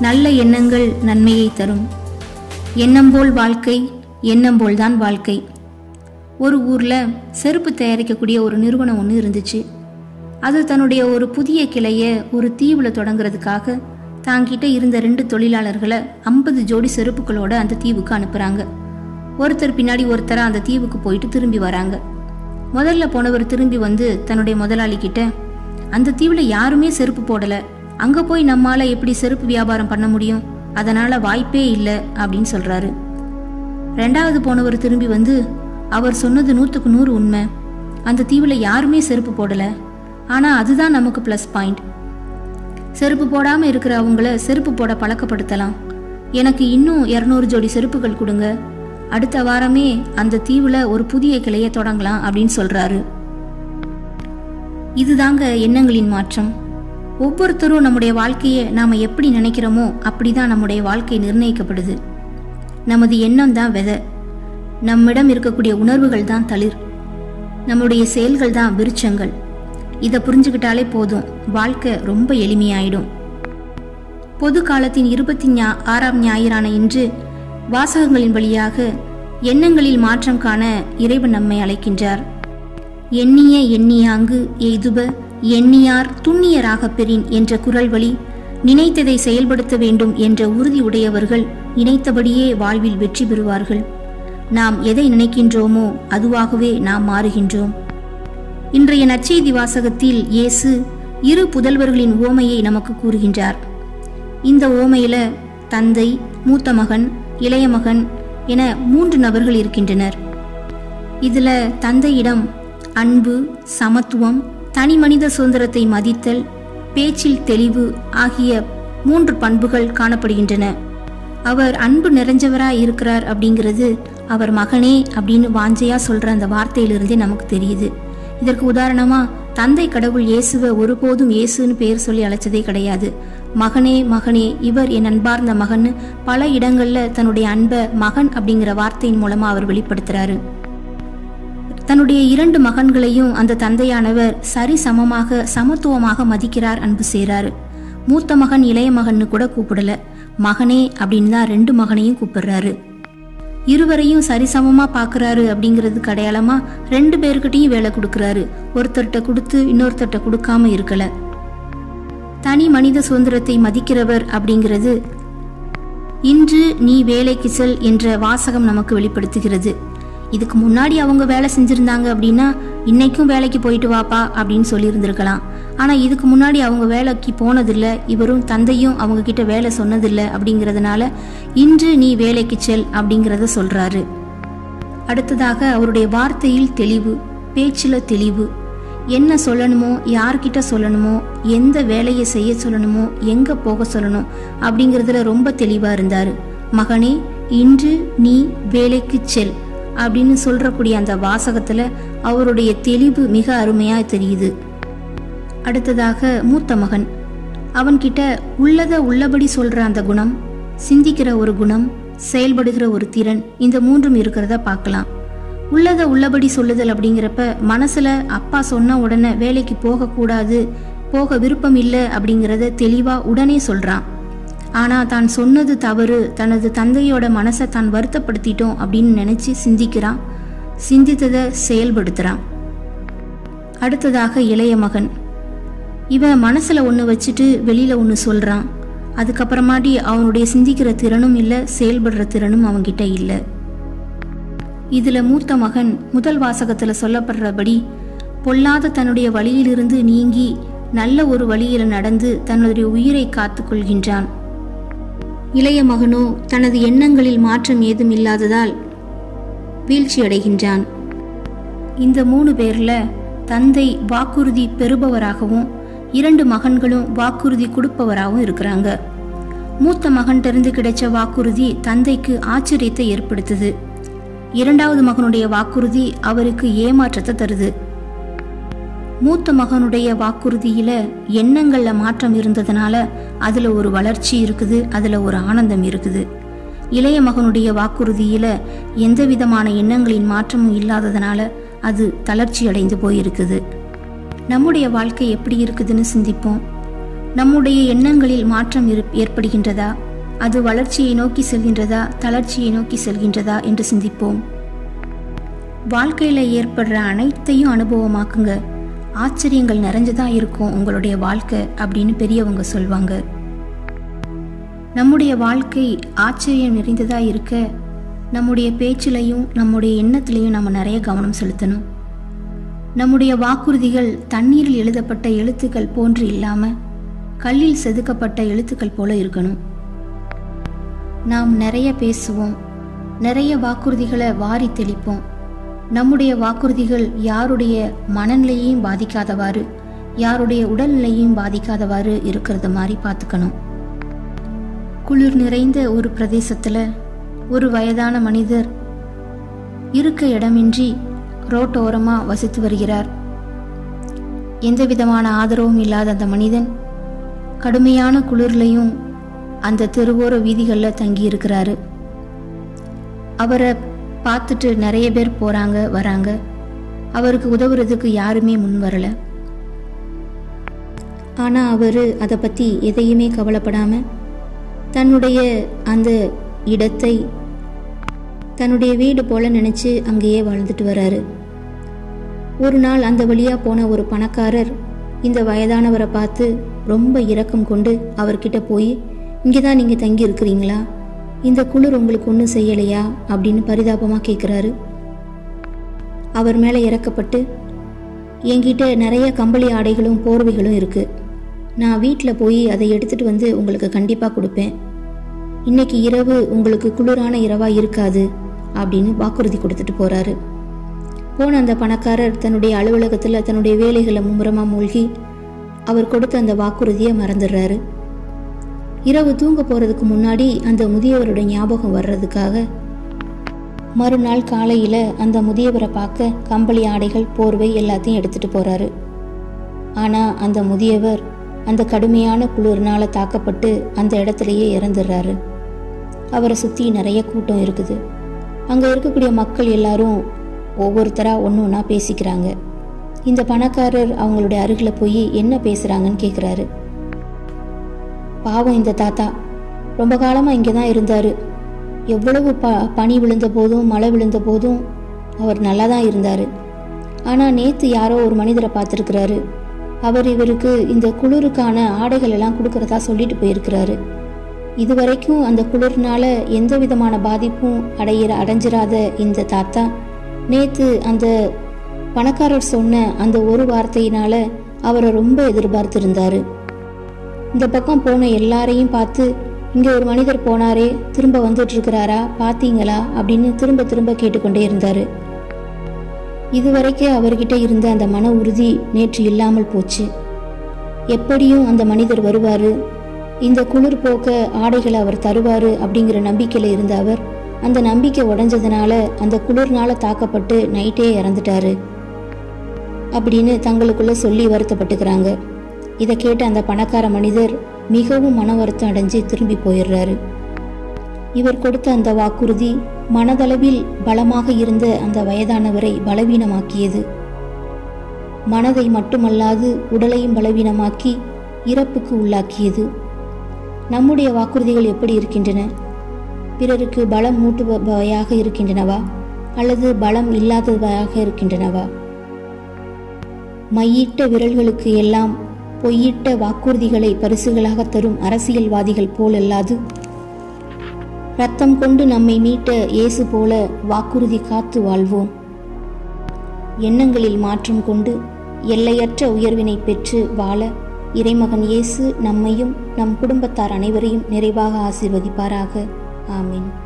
நல்ல எண்ணங்கள் நன்மையை தரும் எண்ணம் போல் வாழ்க்கை எண்ணம் போல்தான் வாழ்க்கை ஒரு ஊர்ல செருப்பு தயாரிக்கக்கூடிய ஒரு நிறுவனம் ஒன்று இருந்துச்சு அது தன்னுடைய ஒரு புதிய கிளைய ஒரு தீவுல தொடங்குறதுக்காக தாங்கிட்ட இருந்த ரெண்டு தொழிலாளர்களை ஐம்பது ஜோடி செருப்புகளோட அந்த தீவுக்கு அனுப்புறாங்க ஒருத்தர் பின்னாடி ஒருத்தரா அந்த தீவுக்கு போயிட்டு திரும்பி வராங்க முதல்ல போனவர் திரும்பி வந்து தன்னுடைய முதலாளி கிட்ட அந்த தீவுல யாருமே செருப்பு போடல அங்க போய் நம்மால எப்படி செருப்பு வியாபாரம் பண்ண முடியும் அதனால வாய்ப்பே இல்லை அப்படின்னு சொல்றாரு ரெண்டாவது போனவர் திரும்பி வந்து அவர் சொன்னது நூற்றுக்கு நூறு உண்மை அந்த தீவுல யாருமே செருப்பு போடல ஆனா அதுதான் நமக்கு ப்ளஸ் பாயிண்ட் செருப்பு போடாம இருக்கிற அவங்கள செருப்பு போட பழக்கப்படுத்தலாம் எனக்கு இன்னும் இரநூறு ஜோடி செருப்புகள் கொடுங்க அடுத்த வாரமே அந்த தீவுல ஒரு புதிய கிளைய தொடங்கலாம் அப்படின்னு சொல்றாரு இதுதாங்க எண்ணங்களின் மாற்றம் ஒவ்வொருத்தரும் நம்முடைய வாழ்க்கையை நாம எப்படி நினைக்கிறோமோ அப்படிதான் நம்முடைய வாழ்க்கை நிர்ணயிக்கப்படுது நமது எண்ணம் தான் விதை நம்மிடம் இருக்கக்கூடிய உணர்வுகள் தான் தளிர் நம்முடைய செயல்கள் தான் விருட்சங்கள் இதை புரிஞ்சுக்கிட்டாலே போதும் வாழ்க்கை ரொம்ப எளிமையாயிடும் பொது காலத்தின் இருபத்தி ஞா- ஆறாம் ஞாயிறான இன்று வாசகங்களின் வழியாக எண்ணங்களில் மாற்றம் காண இறைவன் நம்மை அழைக்கின்றார் எண்ணிய எண்ணியாங்கு எய்துப எண்ணியார் துண்ணியராகப் பெறின் என்ற குரல் வழி நினைத்ததை செயல்படுத்த வேண்டும் என்ற உறுதி உடையவர்கள் நினைத்தபடியே வாழ்வில் வெற்றி பெறுவார்கள் நாம் எதை நினைக்கின்றோமோ அதுவாகவே நாம் மாறுகின்றோம் இன்றைய நற்செய்தி வாசகத்தில் இயேசு இரு புதல்வர்களின் ஓமையை நமக்கு கூறுகின்றார் இந்த ஓமையில தந்தை மூத்த மகன் இளைய மகன் என மூன்று நபர்கள் இருக்கின்றனர் இதுல தந்தையிடம் அன்பு சமத்துவம் தனி மனித சுதந்திரத்தை மதித்தல் பேச்சில் தெளிவு ஆகிய மூன்று பண்புகள் காணப்படுகின்றன அவர் அன்பு நிறைஞ்சவராய் இருக்கிறார் அப்படிங்கிறது அவர் மகனே அப்படின்னு வாஞ்சையா சொல்ற அந்த வார்த்தையிலிருந்தே நமக்கு தெரியுது இதற்கு உதாரணமா தந்தை கடவுள் இயேசுவை ஒருபோதும் இயேசுன்னு பேர் சொல்லி அழைச்சதே கிடையாது மகனே மகனே இவர் என் அன்பார்ந்த மகன் பல இடங்கள்ல தன்னுடைய அன்பை மகன் அப்படிங்கிற வார்த்தையின் மூலமா அவர் வெளிப்படுத்துறாரு தன்னுடைய இரண்டு மகன்களையும் அந்த தந்தையானவர் சரி சமமாக சமத்துவமாக மதிக்கிறார் அன்பு செய்றாரு மூத்த மகன் இளைய மகன்னு கூட கூப்பிடல மகனே அப்படின்னு தான் ரெண்டு மகனையும் கூப்பிடுறாரு இருவரையும் சரிசமமா பார்க்கறாரு அப்படிங்கிறதுக்கு அடையாளமா ரெண்டு பேர்கிட்டயும் வேலை கொடுக்கறாரு ஒருத்தர்கிட்ட கொடுத்து இன்னொருத்தர்கிட்ட கொடுக்காம இருக்கல தனி மனித சுதந்திரத்தை மதிக்கிறவர் அப்படிங்கிறது இன்று நீ வேலைக்கு செல் என்ற வாசகம் நமக்கு வெளிப்படுத்துகிறது இதுக்கு முன்னாடி அவங்க வேலை செஞ்சிருந்தாங்க அப்படின்னா இன்னைக்கும் வேலைக்கு போயிட்டு வாப்பா அப்படின்னு சொல்லியிருந்திருக்கலாம் ஆனா இதுக்கு முன்னாடி அவங்க வேலைக்கு போனதில்ல இவரும் தந்தையும் அவங்க கிட்ட வேலை சொன்னதில்ல அப்படிங்கிறதுனால இன்று நீ வேலைக்கு செல் அப்படிங்கிறத சொல்றாரு அடுத்ததாக அவருடைய வார்த்தையில் தெளிவு பேச்சில் தெளிவு என்ன சொல்லணுமோ யார்கிட்ட சொல்லணுமோ எந்த வேலையை செய்ய சொல்லணுமோ எங்க போக சொல்லணும் அப்படிங்கிறதுல ரொம்ப தெளிவா இருந்தாரு மகனே இன்று நீ வேலைக்கு செல் அப்படின்னு சொல்றக்கூடிய அந்த வாசகத்துல அவருடைய தெளிவு மிக அருமையா தெரியுது அடுத்ததாக மூத்த மகன் அவன்கிட்ட உள்ளத உள்ளபடி சொல்ற அந்த குணம் சிந்திக்கிற ஒரு குணம் செயல்படுகிற ஒரு திறன் இந்த மூன்றும் இருக்கிறத பார்க்கலாம் உள்ளத உள்ளபடி சொல்லுதல் அப்படிங்கிறப்ப மனசுல அப்பா சொன்ன உடனே வேலைக்கு போகக்கூடாது போக விருப்பம் இல்லை அப்படிங்கிறத தெளிவா உடனே சொல்றான் ஆனா தான் சொன்னது தவறு தனது தந்தையோட மனசை தான் வருத்தப்படுத்திட்டோம் அப்படின்னு நினைச்சு சிந்திக்கிறான் சிந்தித்ததை செயல்படுத்துறான் அடுத்ததாக இளைய மகன் இவன் மனசுல ஒன்று வச்சுட்டு வெளியில ஒன்று சொல்றான் அதுக்கப்புறமாட்டி அவனுடைய சிந்திக்கிற திறனும் இல்லை செயல்படுற திறனும் அவன்கிட்ட இல்லை இதுல மூத்த மகன் முதல் வாசகத்துல சொல்லப்படுறபடி பொல்லாத தன்னுடைய வழியிலிருந்து நீங்கி நல்ல ஒரு வழியில நடந்து தன்னுடைய உயிரை காத்துக் கொள்கின்றான் இளைய மகனோ தனது எண்ணங்களில் மாற்றம் ஏதும் இல்லாததால் வீழ்ச்சி அடைகின்றான் இந்த மூணு பேர்ல தந்தை வாக்குறுதி பெறுபவராகவும் இரண்டு மகன்களும் வாக்குறுதி கொடுப்பவராகவும் இருக்கிறாங்க மூத்த மகன்கிட்ட கிடைச்ச வாக்குறுதி தந்தைக்கு ஆச்சரியத்தை ஏற்படுத்துது இரண்டாவது மகனுடைய வாக்குறுதி அவருக்கு ஏமாற்றத்தை தருது மூத்த மகனுடைய வாக்குறுதியில எண்ணங்கள்ல மாற்றம் இருந்ததுனால அதுல ஒரு வளர்ச்சி இருக்குது அதுல ஒரு ஆனந்தம் இருக்குது இளைய மகனுடைய வாக்குறுதியில எந்த விதமான எண்ணங்களின் மாற்றமும் இல்லாததுனால அது தளர்ச்சி அடைந்து போயிருக்குது நம்முடைய வாழ்க்கை எப்படி இருக்குதுன்னு சிந்திப்போம் நம்முடைய எண்ணங்களில் மாற்றம் இரு- ஏற்படுகின்றதா அது வளர்ச்சியை நோக்கி செல்கின்றதா தளர்ச்சியை நோக்கி செல்கின்றதா என்று சிந்திப்போம் வாழ்க்கையில ஏற்படுற அனைத்தையும் அனுபவமாக்குங்க ஆச்சரியங்கள் நிறைஞ்சதா இருக்கும் உங்களுடைய வாழ்க்கை அப்படின்னு பெரியவங்க சொல்வாங்க நம்முடைய வாழ்க்கை ஆச்சரியம் நிறைந்ததா இருக்க நம்முடைய பேச்சிலையும் நம்முடைய எண்ணத்திலையும் நம்ம நிறைய கவனம் செலுத்தணும் நம்முடைய வாக்குறுதிகள் தண்ணீரில் எழுதப்பட்ட எழுத்துக்கள் போன்று இல்லாம கல்லில் செதுக்கப்பட்ட எழுத்துக்கள் போல இருக்கணும் நாம் நிறைய பேசுவோம் நிறைய வாக்குறுதிகளை வாரி தெளிப்போம் நம்முடைய வாக்குறுதிகள் யாருடைய மனநிலையையும் பாதிக்காதவாறு யாருடைய உடல்நிலையையும் பாதிக்காதவாறு இருக்கிறது மாதிரி பார்த்துக்கணும் குளிர் நிறைந்த ஒரு பிரதேசத்துல ஒரு வயதான மனிதர் இருக்க இடமின்றி ரோட்டோரமா வசித்து வருகிறார் எந்த விதமான ஆதரவும் இல்லாத அந்த மனிதன் கடுமையான குளிர்லையும் அந்த தெருவோர வீதிகளில் தங்கி இருக்கிறாரு அவரை பார்த்துட்டு நிறைய பேர் போறாங்க வராங்க அவருக்கு உதவுறதுக்கு யாருமே முன் வரல ஆனா அவரு அதை பத்தி எதையுமே கவலைப்படாம தன்னுடைய அந்த இடத்தை தன்னுடைய வீடு போல நினைச்சு அங்கேயே வாழ்ந்துட்டு வராரு ஒரு நாள் அந்த வழியா போன ஒரு பணக்காரர் இந்த வயதானவரை பார்த்து ரொம்ப இரக்கம் கொண்டு அவர்கிட்ட போய் இங்கே தான் நீங்கள் தங்கி இருக்கிறீங்களா இந்த குளிர் உங்களுக்கு ஒன்றும் செய்யலையா அப்படின்னு பரிதாபமாக கேட்குறாரு அவர் மேலே இறக்கப்பட்டு என்கிட்ட நிறைய கம்பளி ஆடைகளும் போர்வைகளும் இருக்குது நான் வீட்டில் போய் அதை எடுத்துட்டு வந்து உங்களுக்கு கண்டிப்பாக கொடுப்பேன் இன்னைக்கு இரவு உங்களுக்கு குளிரான இரவா இருக்காது அப்படின்னு வாக்குறுதி கொடுத்துட்டு போறாரு போன அந்த பணக்காரர் தன்னுடைய அலுவலகத்தில் தன்னுடைய வேலைகளை மும்முரமாக மூழ்கி அவர் கொடுத்த அந்த வாக்குறுதியை மறந்துடுறாரு இரவு தூங்க போறதுக்கு முன்னாடி அந்த முதியவரோட ஞாபகம் வர்றதுக்காக மறுநாள் காலையில அந்த முதியவரை பார்க்க கம்பளி ஆடைகள் போர்வை எல்லாத்தையும் எடுத்துட்டு போறாரு ஆனா அந்த முதியவர் அந்த கடுமையான குளிர்னால தாக்கப்பட்டு அந்த இடத்துலயே இறந்துடுறாரு அவரை சுத்தி நிறைய கூட்டம் இருக்குது அங்க இருக்கக்கூடிய மக்கள் எல்லாரும் ஒவ்வொருத்தரா ஒன்று ஒன்றா பேசிக்கிறாங்க இந்த பணக்காரர் அவங்களுடைய அருகில் போய் என்ன பேசுறாங்கன்னு கேட்குறாரு பாவம் இந்த தாத்தா ரொம்ப காலமாக இங்கே தான் இருந்தார் எவ்வளவு ப பனி விழுந்த போதும் மழை விழுந்த போதும் அவர் நல்லா தான் இருந்தார் ஆனால் நேற்று யாரோ ஒரு மனிதரை பார்த்துருக்கிறாரு அவர் இவருக்கு இந்த குளிருக்கான ஆடைகள் எல்லாம் கொடுக்கறதா சொல்லிட்டு போயிருக்கிறாரு இதுவரைக்கும் அந்த குளிர்னால எந்த விதமான பாதிப்பும் அடையிற அடைஞ்சிராத இந்த தாத்தா நேத்து அந்த பணக்காரர் சொன்ன அந்த ஒரு வார்த்தையினால அவரை ரொம்ப எதிர்பார்த்திருந்தாரு இந்த பக்கம் போன எல்லாரையும் பார்த்து இங்க ஒரு மனிதர் போனாரே திரும்ப வந்துட்டு இருக்கிறாரா பாத்தீங்களா அப்படின்னு திரும்ப திரும்ப கேட்டுக்கொண்டே இருந்தாரு இதுவரைக்கும் அவர்கிட்ட இருந்த அந்த மன உறுதி நேற்று இல்லாமல் போச்சு எப்படியும் அந்த மனிதர் வருவாரு இந்த குளிர் போக்க ஆடைகளை அவர் தருவாரு அப்படிங்கிற நம்பிக்கையில இருந்த அவர் அந்த நம்பிக்கை உடைஞ்சதுனால அந்த குளிர்னால தாக்கப்பட்டு நைட்டே இறந்துட்டாரு அப்படின்னு தங்களுக்குள்ள சொல்லி வருத்தப்பட்டுக்கிறாங்க இதை கேட்ட அந்த பணக்கார மனிதர் மிகவும் மன வருத்தம் அடைஞ்சு திரும்பி போயிடுறாரு இவர் கொடுத்த அந்த வாக்குறுதி மனதளவில் பலமாக இருந்த அந்த வயதானவரை பலவீனமாக்கியது மனதை மட்டுமல்லாது உடலையும் பலவீனமாக்கி இறப்புக்கு உள்ளாக்கியது நம்முடைய வாக்குறுதிகள் எப்படி இருக்கின்றன பிறருக்கு பலம் மூட்டுபவையாக இருக்கின்றனவா அல்லது பலம் இல்லாதவையாக இருக்கின்றனவா மையிட்ட விரல்களுக்கு எல்லாம் பொய்யிட்ட வாக்குறுதிகளை பரிசுகளாக தரும் அரசியல்வாதிகள் போலல்லாது ரத்தம் கொண்டு நம்மை மீட்ட இயேசு போல வாக்குறுதி காத்து வாழ்வோம் எண்ணங்களில் மாற்றம் கொண்டு எல்லையற்ற உயர்வினை பெற்று வாழ இறைமகன் இயேசு நம்மையும் நம் குடும்பத்தார் அனைவரையும் நிறைவாக ஆசீர்வதிப்பாராக ஆமீன்